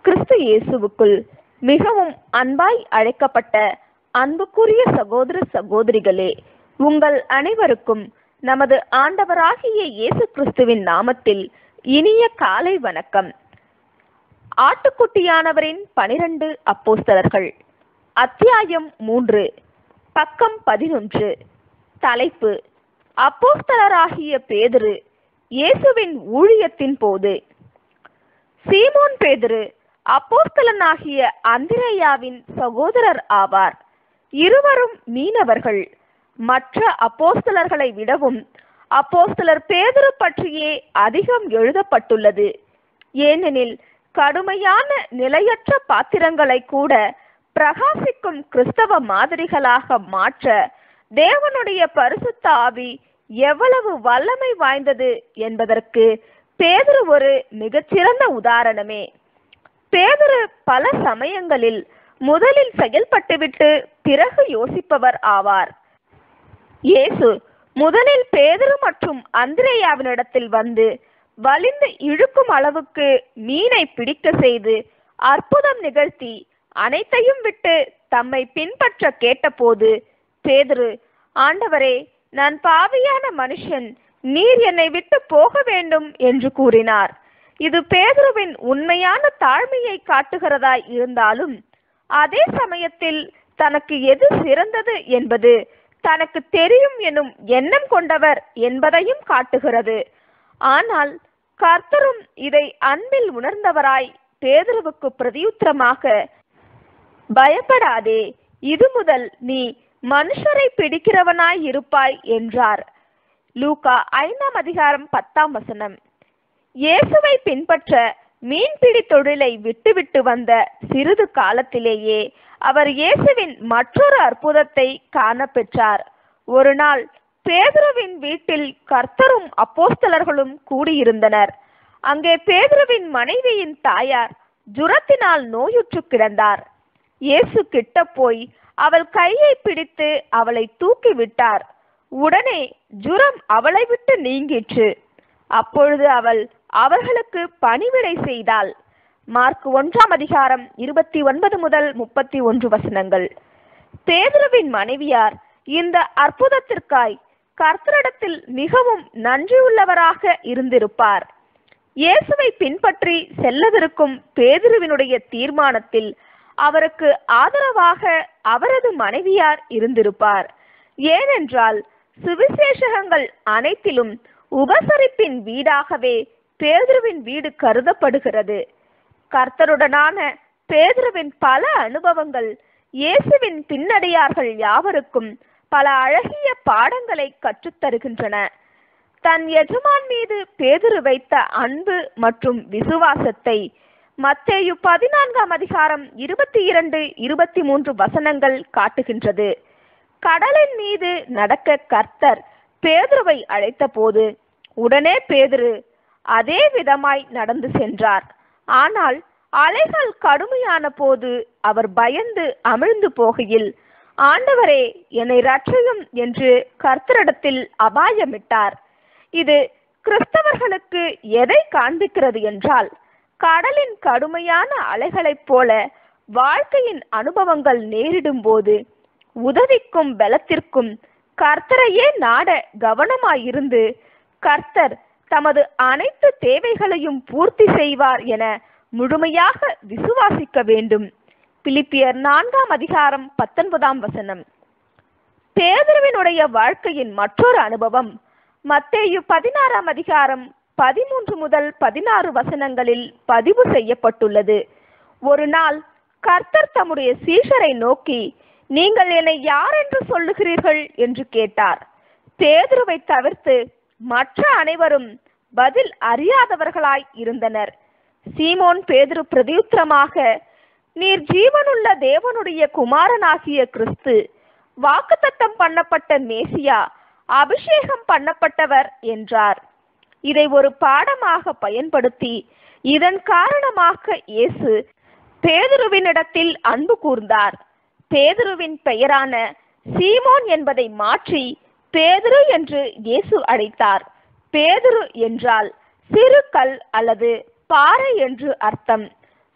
கிறிஸ்து இயேசுவுக்குள் மிகவும் அன்பாய் அழைக்கப்பட்ட அன்புக்குரிய சகோதர சகோதரிகளே உங்கள் அனைவருக்கும் நமது ஆண்டவராகிய இயேசு கிறிஸ்துவின் நாமத்தில் இனிய காலை வணக்கம் ஆட்டுக்குட்டியானவரின் பனிரெண்டு அப்போஸ்தலர்கள் அத்தியாயம் மூன்று பக்கம் பதினொன்று தலைப்பு அப்போஸ்தலராகிய பேதுரு இயேசுவின் ஊழியத்தின் போது சீமோன் பேதுரு அப்போஸ்தலனாகிய அந்திரேயாவின் சகோதரர் ஆவார் இருவரும் மீனவர்கள் மற்ற அப்போஸ்தலர்களை விடவும் அப்போஸ்தலர் பேதுரு பற்றியே அதிகம் எழுதப்பட்டுள்ளது ஏனெனில் கடுமையான நிலையற்ற பாத்திரங்களை கூட பிரகாசிக்கும் கிறிஸ்தவ மாதிரிகளாக மாற்ற தேவனுடைய பரிசுத்த ஆவி எவ்வளவு வல்லமை வாய்ந்தது என்பதற்கு பேதுரு ஒரு மிகச்சிறந்த உதாரணமே பேதுரு பல சமயங்களில் முதலில் செயல்பட்டுவிட்டு பிறகு யோசிப்பவர் ஆவார் இயேசு முதலில் பேதுரு மற்றும் அந்திரேயாவினிடத்தில் வந்து வலிந்து இழுக்கும் அளவுக்கு மீனை பிடிக்க செய்து அற்புதம் நிகழ்த்தி அனைத்தையும் விட்டு தம்மை பின்பற்ற கேட்டபோது பேதுரு ஆண்டவரே நான் பாவியான மனுஷன் நீர் என்னை விட்டு போக வேண்டும் என்று கூறினார் இது பேதுருவின் உண்மையான தாழ்மையை காட்டுகிறதாய் இருந்தாலும் அதே சமயத்தில் தனக்கு எது சிறந்தது என்பது தனக்கு தெரியும் எனும் எண்ணம் கொண்டவர் என்பதையும் காட்டுகிறது ஆனால் கர்த்தரும் இதை அன்பில் உணர்ந்தவராய் பேதுருவுக்கு பிரதியுத்தரமாக பயப்படாதே இது முதல் நீ மனுஷரை பிடிக்கிறவனாய் இருப்பாய் என்றார் லூகா ஐந்தாம் அதிகாரம் பத்தாம் வசனம் இயேசுவை பின்பற்ற மீன்பிடி தொழிலை விட்டுவிட்டு வந்த சிறிது காலத்திலேயே அவர் இயேசுவின் மற்றொரு அற்புதத்தை காண பெற்றார் ஒரு நாள் பேதுருவின் வீட்டில் கர்த்தரும் அப்போஸ்தலர்களும் கூடியிருந்தனர் அங்கே பேதுருவின் மனைவியின் தாயார் ஜுரத்தினால் நோயுற்று கிடந்தார் இயேசு கிட்ட போய் அவள் கையை பிடித்து அவளை தூக்கி விட்டார் உடனே ஜுரம் அவளை விட்டு நீங்கிற்று அப்பொழுது அவள் அவர்களுக்கு பணிவிடை செய்தாள் மார்க் ஒன்றாம் அதிகாரம் இருபத்தி ஒன்பது முதல் முப்பத்தி ஒன்று வசனங்கள் பேதுருவின் மனைவியார் இந்த அற்புதத்திற்காய் கர்த்தரிடத்தில் மிகவும் நன்றியுள்ளவராக இருந்திருப்பார் இயேசுவை பின்பற்றி செல்லவிருக்கும் பேதுருவினுடைய தீர்மானத்தில் அவருக்கு ஆதரவாக அவரது மனைவியார் இருந்திருப்பார் ஏனென்றால் சுவிசேஷகங்கள் அனைத்திலும் உபசரிப்பின் வீடாகவே பேதுருவின் வீடு கருதப்படுகிறது கர்த்தருடனான பேதுருவின் பல அனுபவங்கள் இயேசுவின் பின்னடியார்கள் யாவருக்கும் பல அழகிய பாடங்களை கற்றுத்தருகின்றன தன் எஜமான் மீது பேதுரு வைத்த அன்பு மற்றும் விசுவாசத்தை மத்தேயு பதினான்காம் அதிகாரம் இருபத்தி இரண்டு இருபத்தி மூன்று வசனங்கள் காட்டுகின்றது கடலின் மீது நடக்க கர்த்தர் பேதுருவை அழைத்த போது உடனே பேதுரு அதே விதமாய் நடந்து சென்றார் ஆனால் அலைகள் கடுமையான போது அவர் பயந்து அமிழ்ந்து போகையில் ஆண்டவரே என்னை ரட்சையும் என்று கர்த்தரிடத்தில் அபாயமிட்டார் இது கிறிஸ்தவர்களுக்கு எதை காண்பிக்கிறது என்றால் கடலின் கடுமையான அலைகளைப் போல வாழ்க்கையின் அனுபவங்கள் நேரிடும் போது உதவிக்கும் பலத்திற்கும் கர்த்தரையே நாட கவனமாயிருந்து கர்த்தர் தமது அனைத்து தேவைகளையும் பூர்த்தி செய்வார் என முழுமையாக விசுவாசிக்க வேண்டும் பிலிப்பியர் நான்காம் அதிகாரம் பத்தொன்பதாம் வசனம் பேதர்வினுடைய வாழ்க்கையின் மற்றொரு அனுபவம் மத்தேயு பதினாறாம் அதிகாரம் பதிமூன்று முதல் பதினாறு வசனங்களில் பதிவு செய்யப்பட்டுள்ளது ஒரு நாள் கர்த்தர் தம்முடைய சீஷரை நோக்கி நீங்கள் என்னை யார் என்று சொல்லுகிறீர்கள் என்று கேட்டார் பேதுருவை தவிர்த்து மற்ற அனைவரும் பதில் அறியாதவர்களாய் இருந்தனர் சீமோன் பேதுரு பிரதியுத்தரமாக நீர் ஜீவனுள்ள தேவனுடைய குமாரனாகிய கிறிஸ்து வாக்குத்தத்தம் பண்ணப்பட்ட மேசியா அபிஷேகம் பண்ணப்பட்டவர் என்றார் இதை ஒரு பாடமாக பயன்படுத்தி இதன் காரணமாக இயேசு பேதுருவினிடத்தில் அன்பு கூர்ந்தார் பேதுருவின் பெயரான சீமோன் என்பதை மாற்றி பேதுரு என்று இயேசு அழைத்தார் பேதுரு என்றால் சிறு கல் அல்லது பாறை என்று அர்த்தம்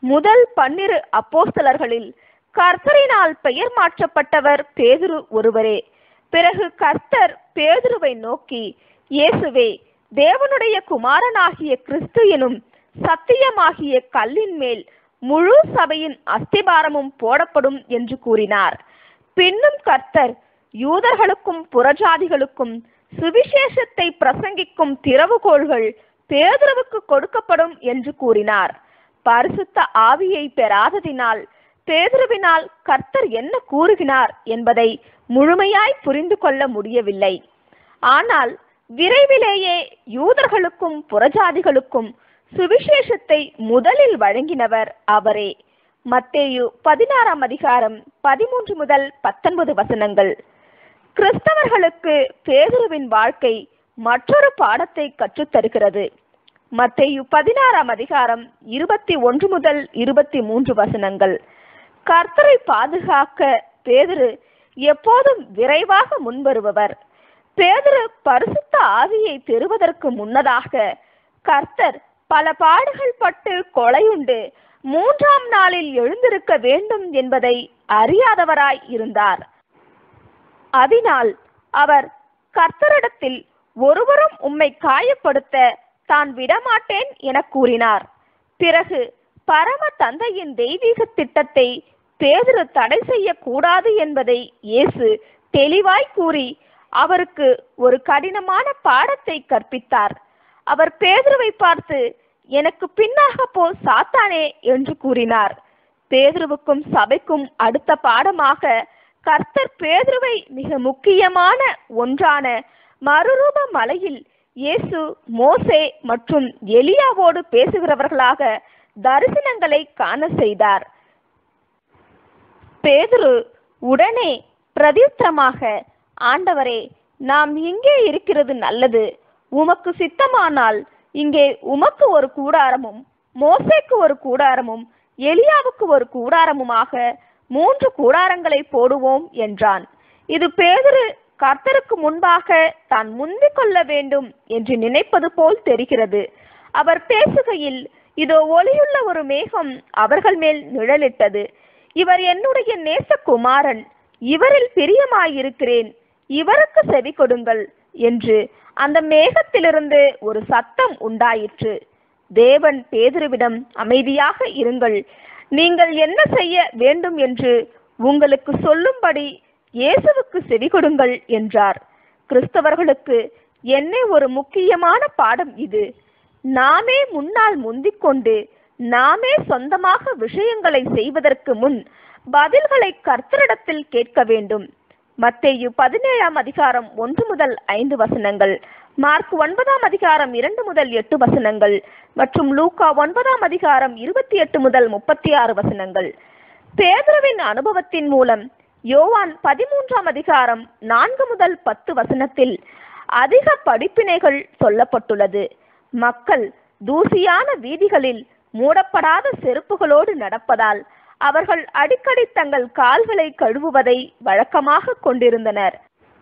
முதல் பன்னிரு அப்போஸ்தலர்களில் கர்த்தரினால் பெயர் மாற்றப்பட்டவர் பேதுரு ஒருவரே பிறகு கர்த்தர் பேதுருவை நோக்கி இயேசுவே தேவனுடைய குமாரனாகிய கிறிஸ்து எனும் சத்தியமாகிய கல்லின் மேல் முழு சபையின் அஸ்திபாரமும் போடப்படும் என்று கூறினார் பின்னும் கர்த்தர் யூதர்களுக்கும் புறஜாதிகளுக்கும் சுவிசேஷத்தை பிரசங்கிக்கும் திறவுகோள்கள் பேதுருவுக்கு கொடுக்கப்படும் என்று கூறினார் பரிசுத்த ஆவியை பெறாததினால் பேதுருவினால் கர்த்தர் என்ன கூறுகிறார் என்பதை முழுமையாய் புரிந்து கொள்ள முடியவில்லை ஆனால் விரைவிலேயே யூதர்களுக்கும் புறஜாதிகளுக்கும் சுவிசேஷத்தை முதலில் வழங்கினவர் அவரே மத்தேயு பதினாறாம் அதிகாரம் பதிமூன்று முதல் பத்தொன்பது வசனங்கள் கிறிஸ்தவர்களுக்கு பேதுருவின் வாழ்க்கை மற்றொரு பாடத்தை கற்றுத்தருகிறது மத்தேயு பதினாறாம் அதிகாரம் இருபத்தி ஒன்று முதல் இருபத்தி மூன்று வசனங்கள் கர்த்தரை பாதுகாக்க பேதுரு எப்போதும் விரைவாக முன்வருபவர் பேதுரு பரிசுத்த ஆவியை பெறுவதற்கு முன்னதாக கர்த்தர் பல பாடுகள் பட்டு கொலையுண்டு மூன்றாம் நாளில் எழுந்திருக்க வேண்டும் என்பதை அறியாதவராய் இருந்தார் அதனால் அவர் கர்த்தரிடத்தில் ஒருவரும் உம்மை காயப்படுத்த தான் விடமாட்டேன் என கூறினார் பிறகு பரம தந்தையின் தெய்வீக திட்டத்தை பேதுரு தடை செய்யக்கூடாது என்பதை இயேசு தெளிவாய் கூறி அவருக்கு ஒரு கடினமான பாடத்தை கற்பித்தார் அவர் பேதுருவை பார்த்து எனக்கு பின்னாக போ சாத்தானே என்று கூறினார் பேதுருவுக்கும் சபைக்கும் அடுத்த பாடமாக கர்த்தர் பேதுருவை மிக முக்கியமான ஒன்றான மறுரூப மலையில் இயேசு மோசே மற்றும் எலியாவோடு பேசுகிறவர்களாக தரிசனங்களை காண செய்தார் பேதுரு உடனே பிரதியுத்தரமாக ஆண்டவரே நாம் இங்கே இருக்கிறது நல்லது உமக்கு சித்தமானால் இங்கே உமக்கு ஒரு கூடாரமும் மோசேக்கு ஒரு கூடாரமும் எலியாவுக்கு ஒரு கூடாரமுமாக மூன்று கூடாரங்களை போடுவோம் என்றான் இது பேதுரு கர்த்தருக்கு முன்பாக தான் முந்திக் கொள்ள வேண்டும் என்று நினைப்பது போல் தெரிகிறது அவர் பேசுகையில் இதோ ஒளியுள்ள ஒரு மேகம் அவர்கள் மேல் நிழலிட்டது இவர் என்னுடைய நேசகுமாரன் இவரில் பிரியமாயிருக்கிறேன் இவருக்கு செவி கொடுங்கள் என்று அந்த மேகத்திலிருந்து ஒரு சத்தம் உண்டாயிற்று தேவன் பேதுருவிடம் அமைதியாக இருங்கள் நீங்கள் என்ன செய்ய வேண்டும் என்று உங்களுக்கு சொல்லும்படி இயேசுவுக்கு செவி கொடுங்கள் என்றார் கிறிஸ்தவர்களுக்கு என்ன ஒரு முக்கியமான பாடம் இது நாமே முன்னால் முந்திக் கொண்டு நாமே சொந்தமாக விஷயங்களை செய்வதற்கு முன் பதில்களை கர்த்தரிடத்தில் கேட்க வேண்டும் மத்தேயு பதினேழாம் அதிகாரம் ஒன்று முதல் ஐந்து வசனங்கள் மார்க் ஒன்பதாம் அதிகாரம் இரண்டு முதல் எட்டு வசனங்கள் மற்றும் லூக்கா ஒன்பதாம் அதிகாரம் இருபத்தி எட்டு முதல் முப்பத்தி ஆறு வசனங்கள் பேதுருவின் அனுபவத்தின் மூலம் யோவான் பதிமூன்றாம் அதிகாரம் நான்கு முதல் பத்து வசனத்தில் அதிக படிப்பினைகள் சொல்லப்பட்டுள்ளது மக்கள் தூசியான வீதிகளில் மூடப்படாத செருப்புகளோடு நடப்பதால் அவர்கள் அடிக்கடி தங்கள் கால்களை கழுவுவதை வழக்கமாக கொண்டிருந்தனர்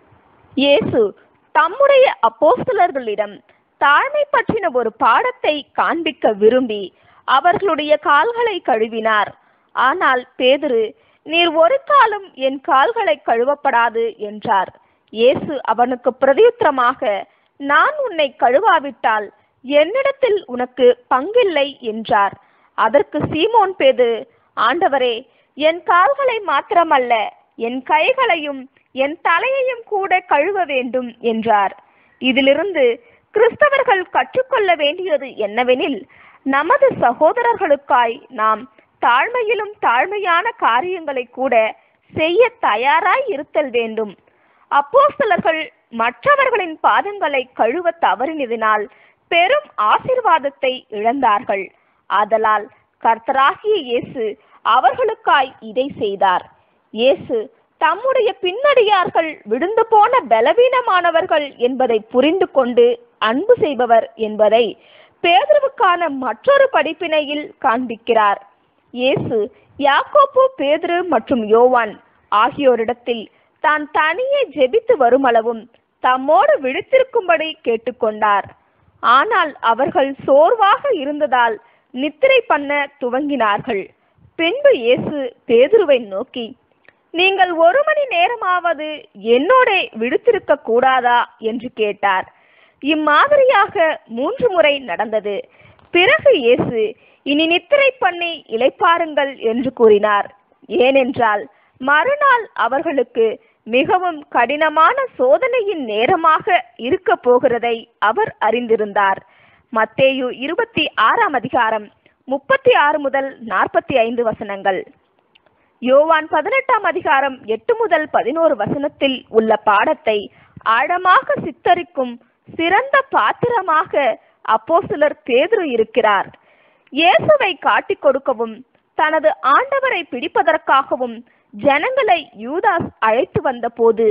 இயேசு தம்முடைய அப்போஸ்தலர்களிடம் தாழ்மை பற்றின ஒரு பாடத்தை காண்பிக்க விரும்பி அவர்களுடைய கால்களை கழுவினார் ஆனால் பேதுரு நீர் ஒரு காலம் என் கால்களை கழுவப்படாது என்றார் இயேசு அவனுக்கு பிரதியுத்தரமாக நான் உன்னை கழுவாவிட்டால் என்னிடத்தில் உனக்கு பங்கில்லை என்றார் அதற்கு சீமோன் பேது ஆண்டவரே என் கால்களை மாத்திரமல்ல என் கைகளையும் என் தலையையும் கூட கழுவ வேண்டும் என்றார் இதிலிருந்து கிறிஸ்தவர்கள் கற்றுக்கொள்ள வேண்டியது என்னவெனில் நமது சகோதரர்களுக்காய் நாம் தாழ்மையிலும் தாழ்மையான காரியங்களை கூட செய்ய தயாராய் இருத்தல் வேண்டும் அப்போஸ்தலர்கள் மற்றவர்களின் பாதங்களை கழுவ தவறினதினால் பெரும் ஆசிர்வாதத்தை இழந்தார்கள் ஆதலால் கர்த்தராகிய இயேசு அவர்களுக்காய் இதை செய்தார் இயேசு தம்முடைய பின்னடியார்கள் விழுந்து போன பலவீனமானவர்கள் என்பதை புரிந்து கொண்டு அன்பு செய்பவர் என்பதை பேதுருவுக்கான மற்றொரு படிப்பினையில் காண்பிக்கிறார் இயேசு யாக்கோப்பு பேதுரு மற்றும் யோவான் ஆகியோரிடத்தில் தான் தனியே ஜெபித்து வருமளவும் தம்மோடு விழித்திருக்கும்படி கேட்டுக்கொண்டார் ஆனால் அவர்கள் சோர்வாக இருந்ததால் நித்திரை பண்ண துவங்கினார்கள் பின்பு இயேசு பேதுருவை நோக்கி நீங்கள் ஒரு மணி நேரமாவது என்னோட விடுத்திருக்க கூடாதா என்று கேட்டார் இம்மாதிரியாக மூன்று முறை நடந்தது பிறகு இயேசு இனி நித்திரை பண்ணி இளைப்பாருங்கள் என்று கூறினார் ஏனென்றால் மறுநாள் அவர்களுக்கு மிகவும் கடினமான சோதனையின் நேரமாக இருக்க போகிறதை அவர் அறிந்திருந்தார் மத்தேயு இருபத்தி ஆறாம் அதிகாரம் முப்பத்தி ஆறு முதல் நாற்பத்தி ஐந்து வசனங்கள் யோவான் பதினெட்டாம் அதிகாரம் எட்டு முதல் பதினோரு வசனத்தில் உள்ள பாடத்தை ஆழமாக சித்தரிக்கும் சிறந்த பாத்திரமாக அப்போஸ்தலர் பேதுரு இருக்கிறார் இயேசுவை காட்டிக் கொடுக்கவும் தனது ஆண்டவரை பிடிப்பதற்காகவும் ஜனங்களை யூதாஸ் அழைத்து வந்தபோது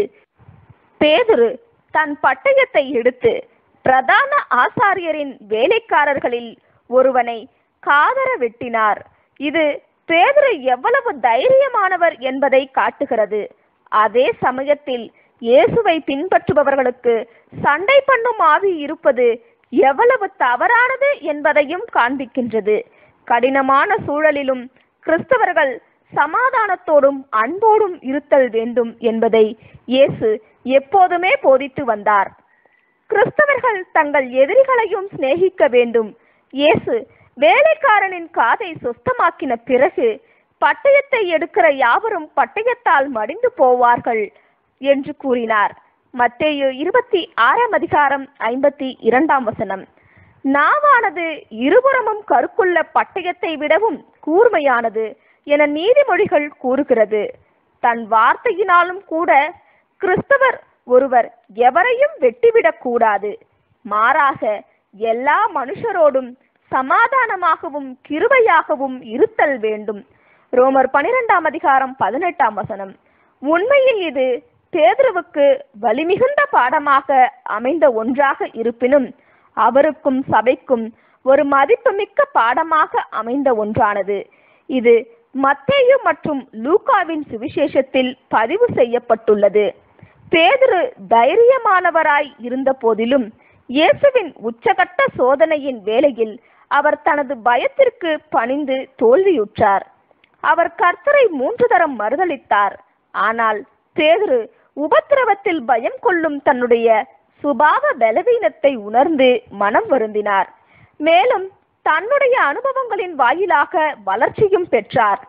பேதுரு தன் பட்டயத்தை எடுத்து பிரதான ஆசாரியரின் வேலைக்காரர்களில் ஒருவனை காதர வெட்டினார் இது பேதுரு எவ்வளவு தைரியமானவர் என்பதை காட்டுகிறது அதே சமயத்தில் இயேசுவை பின்பற்றுபவர்களுக்கு சண்டை பண்ணும் ஆவி இருப்பது எவ்வளவு தவறானது என்பதையும் காண்பிக்கின்றது கடினமான சூழலிலும் கிறிஸ்தவர்கள் சமாதானத்தோடும் அன்போடும் இருத்தல் வேண்டும் என்பதை இயேசு எப்போதுமே போதித்து வந்தார் கிறிஸ்தவர்கள் தங்கள் எதிரிகளையும் சிநேகிக்க வேண்டும் இயேசு வேலைக்காரனின் காதை சுத்தமாக்கின பிறகு பட்டயத்தை எடுக்கிற யாவரும் பட்டயத்தால் மடிந்து போவார்கள் என்று கூறினார் மத்தேயு இருபத்தி ஆறாம் அதிகாரம் ஐம்பத்தி இரண்டாம் வசனம் நாவானது இருபுறமும் கருக்குள்ள பட்டயத்தை விடவும் கூர்மையானது என நீதிமொழிகள் கூறுகிறது தன் வார்த்தையினாலும் கூட கிறிஸ்தவர் ஒருவர் எவரையும் வெட்டிவிடக் கூடாது மாறாக எல்லா மனுஷரோடும் சமாதானமாகவும் கிருபையாகவும் இருத்தல் வேண்டும் ரோமர் பனிரெண்டாம் அதிகாரம் பதினெட்டாம் வசனம் உண்மையில் இது பேதுருவுக்கு வலிமிகுந்த பாடமாக அமைந்த ஒன்றாக இருப்பினும் அவருக்கும் சபைக்கும் ஒரு மதிப்புமிக்க பாடமாக அமைந்த ஒன்றானது இது மத்தேயு மற்றும் லூகாவின் சுவிசேஷத்தில் பதிவு செய்யப்பட்டுள்ளது பேதுரு தைரியமானவராய் இருந்த போதிலும் இயேசுவின் உச்சகட்ட சோதனையின் வேளையில் அவர் தனது பயத்திற்கு பணிந்து தோல்வியுற்றார் அவர் கர்த்தரை மூன்று தரம் மறுதளித்தார் ஆனால் பேதுரு உபத்திரவத்தில் பயம் கொள்ளும் தன்னுடைய சுபாவ பலவீனத்தை உணர்ந்து மனம் வருந்தினார் மேலும் தன்னுடைய அனுபவங்களின் வாயிலாக வளர்ச்சியும் பெற்றார்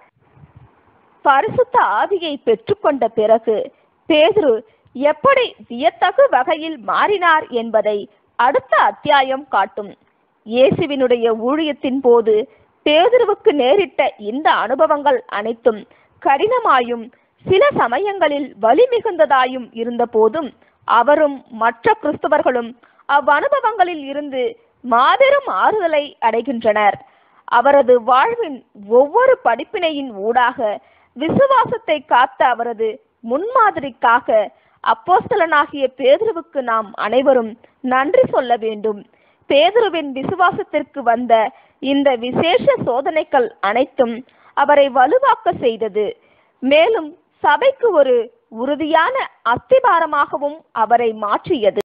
பரிசுத்த ஆவியை பெற்றுக்கொண்ட பிறகு பேதுரு எப்படி வியத்தகு வகையில் மாறினார் என்பதை அடுத்த அத்தியாயம் காட்டும் இயேசுவினுடைய ஊழியத்தின் போது பேதுருவுக்கு நேரிட்ட இந்த அனுபவங்கள் அனைத்தும் கடினமாயும் சில சமயங்களில் வலி மிகுந்ததாயும் இருந்த போதும் அவரும் மற்ற கிறிஸ்தவர்களும் அவ்வனுபவங்களில் இருந்து மாபெரும் ஆறுதலை அடைகின்றனர் அவரது வாழ்வின் ஒவ்வொரு படிப்பினையின் ஊடாக விசுவாசத்தை காத்த அவரது முன்மாதிரிக்காக அப்போஸ்தலனாகிய பேதுருவுக்கு நாம் அனைவரும் நன்றி சொல்ல வேண்டும் பேதுருவின் விசுவாசத்திற்கு வந்த இந்த விசேஷ சோதனைகள் அனைத்தும் அவரை வலுவாக்க செய்தது மேலும் சபைக்கு ஒரு உறுதியான அஸ்திபாரமாகவும் அவரை மாற்றியது